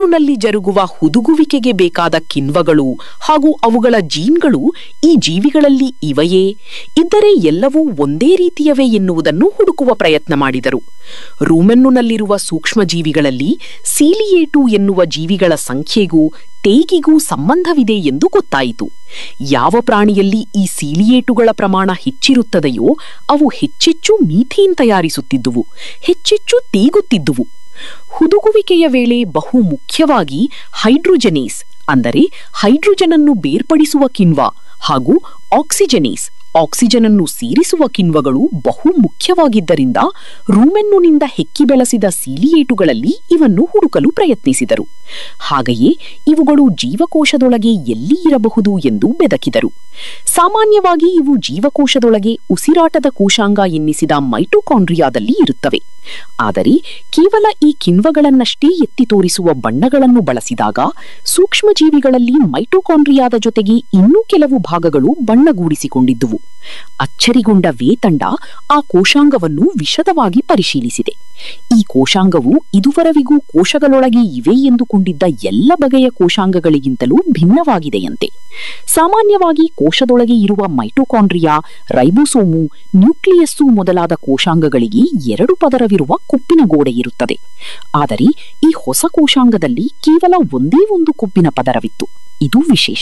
ರೂಮೆನ್ನುನಲ್ಲಿ ಜರುಗುವ ಹುದುಗುವಿಕೆಗೆ ಬೇಕಾದ ಕಿಣ್ವಗಳು ಹಾಗೂ ಅವುಗಳ ಜೀನ್ಗಳು ಈ ಜೀವಿಗಳಲ್ಲಿ ಇವೆಯೇ ಇದ್ದರೆ ಎಲ್ಲವೂ ಒಂದೇ ರೀತಿಯವೇ ಎನ್ನುವುದನ್ನು ಹುಡುಕುವ ಪ್ರಯತ್ನ ಮಾಡಿದರು ರೂಮೆನ್ನುನಲ್ಲಿರುವ ಸೂಕ್ಷ್ಮಜೀವಿಗಳಲ್ಲಿ ಸೀಲಿಯೇಟು ಎನ್ನುವ ಜೀವಿಗಳ ಸಂಖ್ಯೆಗೂ ತೇಗಿಗೂ ಸಂಬಂಧವಿದೆ ಎಂದು ಗೊತ್ತಾಯಿತು ಯಾವ ಪ್ರಾಣಿಯಲ್ಲಿ ಈ ಸೀಲಿಯೇಟುಗಳ ಪ್ರಮಾಣ ಹೆಚ್ಚಿರುತ್ತದೆಯೋ ಅವು ಹೆಚ್ಚೆಚ್ಚು ಮೀಥೇನ್ ತಯಾರಿಸುತ್ತಿದ್ದುವು ಹೆಚ್ಚೆಚ್ಚು ತೇಗುತ್ತಿದ್ದುವು ಹುದುಗುವಿಕೆಯ ವೇಳೆ ಬಹು ಮುಖ್ಯವಾಗಿ ಹೈಡ್ರೋಜನೇಸ್ ಅಂದರೆ ಹೈಡ್ರೋಜನ್ ಅನ್ನು ಬೇರ್ಪಡಿಸುವ ಕಿಣ್ವ ಹಾಗೂ ಆಕ್ಸಿಜನೇಸ್ ಆಕ್ಸಿಜನ್ ಅನ್ನು ಸೇರಿಸುವ ಕಿಣ್ವಗಳು ಬಹು ಮುಖ್ಯವಾಗಿದ್ದರಿಂದ ರೂಮೆನ್ನುನಿಂದ ಹೆಕ್ಕಿ ಬೆಳೆಸಿದ ಸೀಲಿಯೇಟುಗಳಲ್ಲಿ ಇವನ್ನು ಹುಡುಕಲು ಪ್ರಯತ್ನಿಸಿದರು ಹಾಗೆಯೇ ಇವುಗಳು ಜೀವಕೋಶದೊಳಗೆ ಎಲ್ಲಿ ಇರಬಹುದು ಎಂದು ಬೆದಕಿದರು ಸಾಮಾನ್ಯವಾಗಿ ಇವು ಜೀವಕೋಶದೊಳಗೆ ಉಸಿರಾಟದ ಕೋಶಾಂಗ ಎನ್ನಿಸಿದ ಮೈಟೋಕಾಂಡ್ರಿಯಾದಲ್ಲಿ ಇರುತ್ತವೆ ಆದರೆ ಕೇವಲ ಈ ಕಿಣ್ವಗಳನ್ನಷ್ಟೇ ಎತ್ತಿ ತೋರಿಸುವ ಬಣ್ಣಗಳನ್ನು ಬಳಸಿದಾಗ ಸೂಕ್ಷ್ಮಜೀವಿಗಳಲ್ಲಿ ಮೈಟೋಕಾಂಡ್ರಿಯಾದ ಜೊತೆಗೆ ಇನ್ನೂ ಕೆಲವು ಭಾಗಗಳು ಬಣ್ಣಗೂಡಿಸಿಕೊಂಡಿದ್ದುವು ಅಚ್ಚರಿಗೊಂಡ ವೇತಂಡ ಆ ಕೋಶಾಂಗವನ್ನು ವಿಶದವಾಗಿ ಪರಿಶೀಲಿಸಿದೆ ಈ ಕೋಶಾಂಗವು ಇದುವರೆವಿಗೂ ಕೋಶಗಳೊಳಗೆ ಇವೆ ಎಂದುಕೊಂಡಿದ್ದ ಎಲ್ಲ ಬಗೆಯ ಕೋಶಾಂಗಗಳಿಗಿಂತಲೂ ಭಿನ್ನವಾಗಿದೆಯಂತೆ ಸಾಮಾನ್ಯವಾಗಿ ಕೋಶದೊಳಗೆ ಇರುವ ಮೈಟೋಕಾಂಡ್ರಿಯಾ ರೈಬೋಸೋಮು ನ್ಯೂಕ್ಲಿಯಸ್ಸು ಮೊದಲಾದ ಕೋಶಾಂಗಗಳಿಗೆ ಎರಡು ಪದರವಿರುವ ಕೊಬ್ಬಿನ ಗೋಡೆ ಇರುತ್ತದೆ ಆದರೆ ಈ ಹೊಸ ಕೋಶಾಂಗದಲ್ಲಿ ಕೇವಲ ಒಂದೇ ಒಂದು ಕೊಬ್ಬಿನ ಪದರವಿತ್ತು ಇದು ವಿಶೇಷ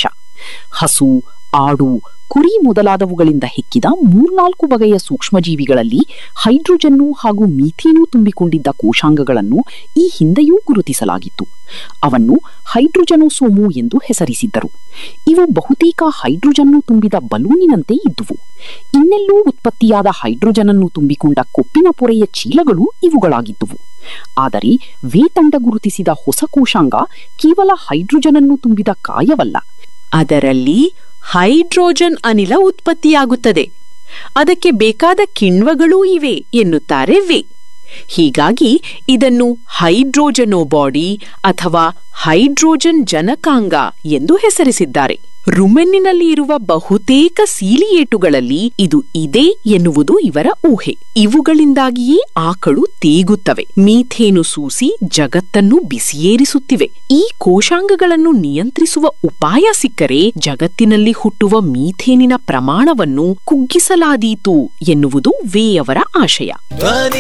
ಹಸು ಆಡು ಕುರಿ ಮೊದಲಾದವುಗಳಿಂದ ಹೆಕ್ಕಿದ ಮೂರ್ನಾಲ್ಕು ಬಗೆಯ ಸೂಕ್ಷ್ಮಜೀವಿಗಳಲ್ಲಿ ಹೈಡ್ರೋಜನ್ನು ಹಾಗೂ ಮೀಥೇನು ತುಂಬಿಕೊಂಡಿದ್ದ ಕೋಶಾಂಗಗಳನ್ನು ಈ ಹಿಂದೆಯೂ ಗುರುತಿಸಲಾಗಿತ್ತು ಅವನ್ನು ಹೈಡ್ರೋಜನೋಸೋಮು ಎಂದು ಹೆಸರಿಸಿದ್ದರು ಇವು ಬಹುತೇಕ ಹೈಡ್ರೋಜನ್ನು ತುಂಬಿದ ಬಲೂನಿನಂತೆ ಇದ್ದುವು ಇನ್ನೆಲ್ಲೂ ಉತ್ಪತ್ತಿಯಾದ ಹೈಡ್ರೋಜನ್ ಅನ್ನು ತುಂಬಿಕೊಂಡ ಕೊಪ್ಪಿನ ಪೊರೆಯ ಚೀಲಗಳು ಇವುಗಳಾಗಿದ್ದುವು ಆದರೆ ವೇತಂಡ ಗುರುತಿಸಿದ ಹೊಸ ಕೋಶಾಂಗ ಕೇವಲ ಹೈಡ್ರೋಜನ್ ಅನ್ನು ತುಂಬಿದ ಕಾಯವಲ್ಲ ಅದರಲ್ಲಿ ಹೈಡ್ರೋಜನ್ ಅನಿಲ ಉತ್ಪತ್ತಿಯಾಗುತ್ತದೆ ಅದಕ್ಕೆ ಬೇಕಾದ ಕಿಣ್ವಗಳೂ ಇವೆ ಎನ್ನುತ್ತಾರೆ ವೇ ಹೀಗಾಗಿ ಇದನ್ನು ಹೈಡ್ರೋಜನೋಬಾಡಿ ಅಥವಾ ಹೈಡ್ರೋಜನ್ ಜನಕಾಂಗ ಎಂದು ಹೆಸರಿಸಿದ್ದಾರೆ ರುಮೆನ್ನಿನಲ್ಲಿ ಇರುವ ಬಹುತೇಕ ಸೀಲಿಯೇಟುಗಳಲ್ಲಿ ಇದು ಇದೆ ಎನ್ನುವುದು ಇವರ ಊಹೆ ಇವುಗಳಿಂದಾಗಿಯೇ ಆಕಳು ತೇಗುತ್ತವೆ ಮೀಥೇನು ಸೂಸಿ ಜಗತ್ತನ್ನು ಬಿಸಿಯೇರಿಸುತ್ತಿವೆ ಈ ಕೋಶಾಂಗಗಳನ್ನು ನಿಯಂತ್ರಿಸುವ ಉಪಾಯ ಸಿಕ್ಕರೆ ಜಗತ್ತಿನಲ್ಲಿ ಹುಟ್ಟುವ ಮೀಥೇನಿನ ಪ್ರಮಾಣವನ್ನು ಕುಗ್ಗಿಸಲಾದೀತು ಎನ್ನುವುದು ವೇಯವರ ಆಶಯ